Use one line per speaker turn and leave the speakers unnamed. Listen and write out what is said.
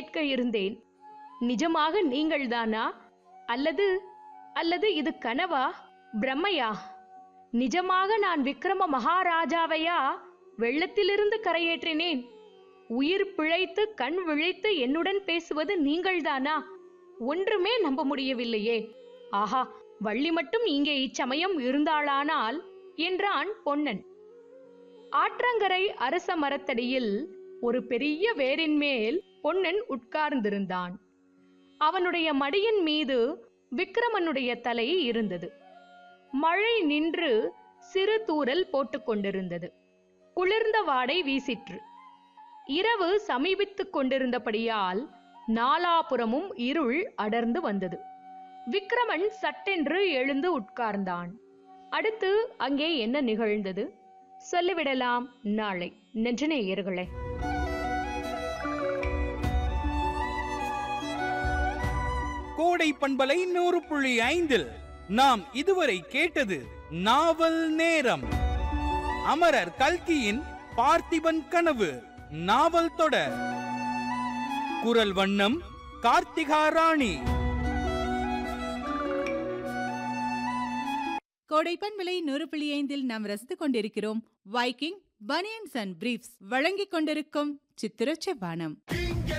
கேட்க இருந்தேன் நிஜமாக நீங்கள்தானா அல்லது அல்லது இது கனவா பிரம்மையா நிஜமாக நான் விக்ரம மகாராஜாவையா வெள்ளத்திலிருந்து கரையேற்றினேன் உயிர் பிழைத்து கண் விழித்து என்னுடன் பேசுவது நீங்கள்தானா ஒன்றுமே நம்ப முடியவில்லையே ஆஹா வள்ளி மட்டும் இங்கே இச்சமயம் இருந்தாளானால் என்றான் பொன்னன் ஆற்றங்கரை அரச மரத்தடியில் ஒரு பெரிய வேரின் மேல் பொன்னன் உட்கார்ந்திருந்தான் அவனுடைய மடியின் மீது விக்ரமனுடைய தலை இருந்தது மழை நின்று சிறு தூறல் போட்டுக்கொண்டிருந்தது குளிர்ந்த வாடை வீசிற்று இரவு சமீபித்துக் கொண்டிருந்தபடியால் நாலாபுறமும் இருள் அடர்ந்து வந்தது விக்ரமன் சட்டென்று எழுந்து உட்கார்ந்தான் அடுத்து அங்கே என்ன நிகழ்ந்தது சொல்லிவிடலாம் நாளை நெஞ்சநேயர்களே
கோடை பண்பலை நூறு புள்ளி ஐந்தில் நாம் இதுவரை கேட்டது நாவல் நேரம் அமரர் கல்கியின் பார்த்திபன் கனவு நாவல் தொடர் குரல் வண்ணம் கார்த்திகா ராணி
கோடைப்பன் விலை நூறு புள்ளி ஐந்தில் நாம் ரசித்துக் கொண்டிருக்கிறோம் வைக்கிங் பனியன்ஸ் அண்ட் பிரீஃப்ஸ் வழங்கிக் கொண்டிருக்கும் சித்திரச்ச பானம்